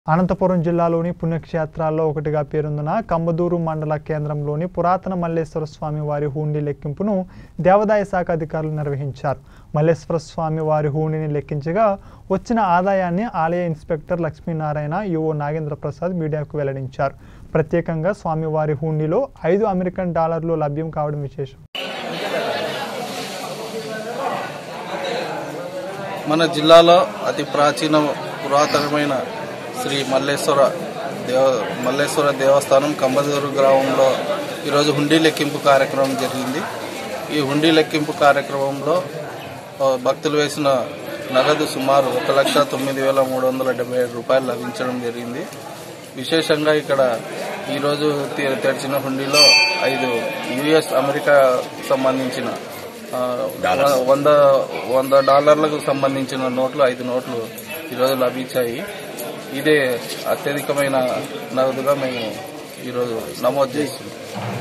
అనంతపురం జిల్లాలోని పుణ్యక్షేత్రాల్లో ఒకటిగా పేరొందిన కంబదూరు మండల కేంద్రంలోని పురాతన మల్లేశ్వర స్వామి వారి హుండీ లెక్కింపును దేవాదాయ శాఖ అధికారులు నిర్వహించారు మల్లేశ్వర స్వామి వారి హుండీని లెక్కించగా వచ్చిన ఆదాయాన్ని ఆలయ ఇన్స్పెక్టర్ లక్ష్మీనారాయణ యుఓ నాగేంద్ర ప్రసాద్ మీడియాకు వెల్లడించారు ప్రత్యేకంగా స్వామివారి హుండీలో ఐదు అమెరికన్ డాలర్లు లభ్యం కావడం విశేషం మన జిల్లాలో అతి ప్రాచీన పురాతనమైన శ్రీ మల్లేశ్వర దేవ మల్లేశ్వర దేవస్థానం కంబదూరు గ్రామంలో ఈరోజు హుండీ లెక్కింపు కార్యక్రమం జరిగింది ఈ హుండీ లెక్కింపు కార్యక్రమంలో ఆ, భక్తులు వేసిన నగదు సుమారు ఒక లక్ష తొమ్మిది వేల మూడు వందల డెబ్బై ఏడు రూపాయలు లభించడం జరిగింది విశేషంగా ఇక్కడ ఈరోజు తె- తెరిచిన హుండీలో ఐదు యుఎస్ అమెరికా సంబంధించిన ఆ, వంద వంద డాలర్లకు సంబంధించిన నోట్లు ఐదు నోట్లు ఈరోజు లభించాయి ఇదే అత్యధికమైన నగదుగా మేము ఈరోజు నమోదు చేస్తున్నాం